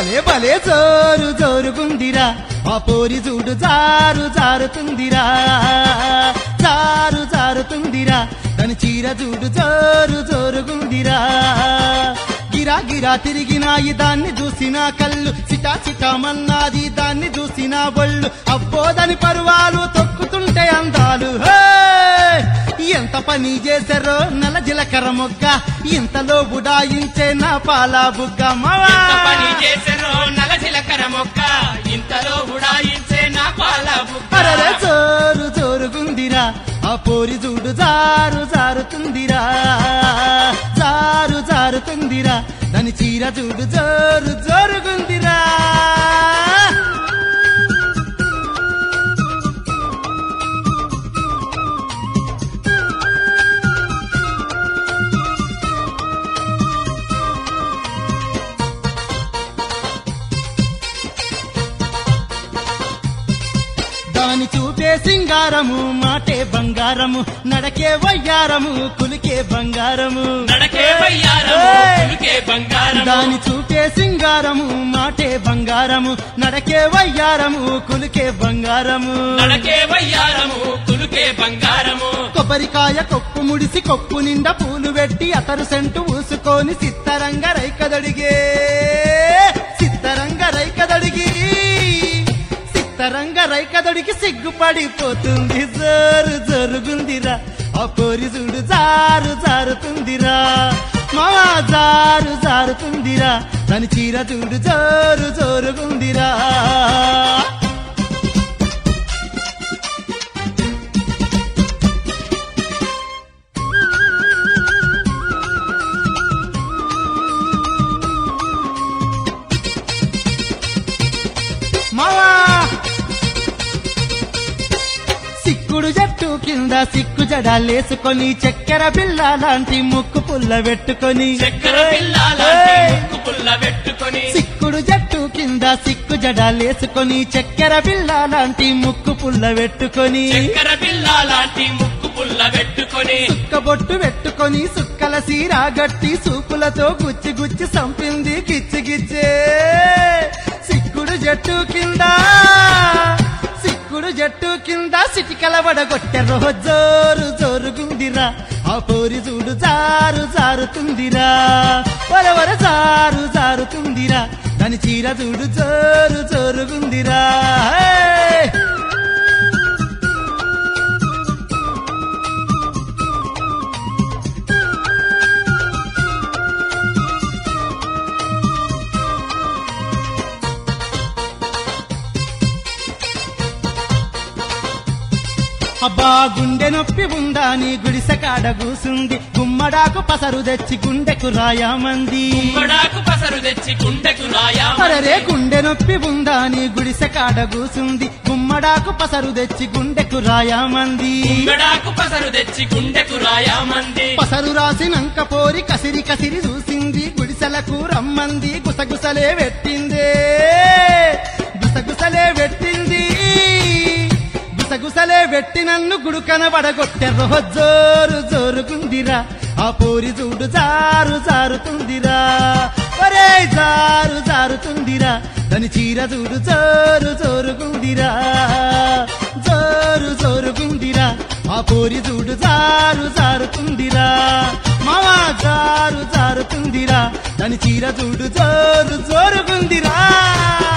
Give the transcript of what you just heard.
భలే భలే జోరు జోరుగుందిరా ఆ పోరి చూడు జారు జారుతుందిరా జారు జారుతుందిరా తన చీర చూడు జోరు జోరుగుందిరా గిరా గిరా తిరిగినాయి దాన్ని చూసిన కళ్ళు చిటా చిటామన్నాది దాన్ని చూసిన ఒళ్ళు అబ్బోదని పరువాలు తొక్కుతుంటే అందాలు హే! ఎంత పని చేశారో నల జీలకర్ర మొగ్గ ఇంతలో బుడాయించే నా పాలా బుగ్గ మావా ఎంత పని చేసెనో నల జీలకర్ర మొక్క ఇంతలో ఉడాయించే నా పాల బుగ్గ అరరే జోరు జోరుగుందిరా ఆ పోరి చూడు జారు జారుతుందిరా జారు జారుతుందిరా దాని చీర చూడు జోరు జోరుగుందిరా దాని చూపే సింగారము మాటే బంగారము నడకే వయ్యారము కులికే బంగారము నడకే వయ్యారము ఏయ్! కులికే బంగారము దాని చూపే సింగారము మాటే బంగారము నడకే వయ్యారము కులికే బంగారము నడకే వయ్యారము కులుకే బంగారము కొబ్బరికాయ కొప్పు ముడిసి కొప్పు నిండా పూలు పెట్టి అతరు సెంటు ఊసుకొని సిత్తరంగ రైకదడిగే సిత్తరంగ రైకదడిగి సిత్తరంగ రైకదడికి సిగ్గుపడిపోతుంది జోరు జరుగుందిరా ఆ పోరి చూడు జారు జారుతుందిరా మావా జారు జారుతుందిరా దాని చీర చూడు జోరు జోరుగుందిరా మావా సిక్కుడు జట్టు కింద సిక్కు జడాలేసుకొని చక్కెర బిల్ల లాంటి ముక్కు పుల్ల పెట్టుకొని చక్కెర పిల్లాలంటి ఏయ్! ముక్కు పుల్ల పెట్టుకొని సిక్కుడు జట్టు కింద సిక్కు జడాలేసుకొని చక్కెర బిల్ల లాంటి ముక్కు పుల్ల పెట్టుకొని చక్కెర పిల్లాలాంటి ముక్కు పుల్ల పెట్టుకొని సుక్కబొట్టు పెట్టుకొని సుక్కల సీర గట్టి సూపులతో గుచ్చి గుచ్చి సంపింది గిచ్చి గిచ్చే సిక్కుడు జట్టు కింద సిక్కుడు జట్టు కింద సిటికల వడగొట్టె జోరు జోరుగుందిరా ఆ పోరి చూడు జారు జారుతుందిరా వరవర జారు జారుతుందిరా దాని చీర చూడు జోరు జోరుగుందిరా హే! అబ్బా గుండె నొప్పి ఉందా నీ గుడిసె కాడ కూసుంది గుమ్మడాకు పసరు తెచ్చి గుండెకు రాయామంది కొడాకు పసరు తెచ్చి గుండెకు రాయా అరరే గుండె నొప్పి ఉందా నీ గుడిసె కాడ కూసుంది గుమ్మడాకు పసరు తెచ్చి గుండెకు రాయామంది గడాకు పసరు తెచ్చి గుండెకు రాయా మంది పసరు రాసినంక పోరి కసిరి కసిరి చూసింది గుడిసెలకు రమ్మంది గుసగుసలే పెట్టిందే గుసగుసలే పెట్టింది గుసగుసలే పెట్టి నన్ను గుడుకన పడగొట్టె జోరు జోరుగుందిరా ఆ పోరి చూడు జారు జారుతుందిరా ఒరే జారు జారుతుందిరా దాని చీర చూడు జోరు జోరుగుందిరా జోరు జోరుగుందిరా ఆ పోరి చూడు జారు జారుతుందిరా మావా జారు జారుతుందిరా దాని చీర చూడు జోరు జోరుగుందిరా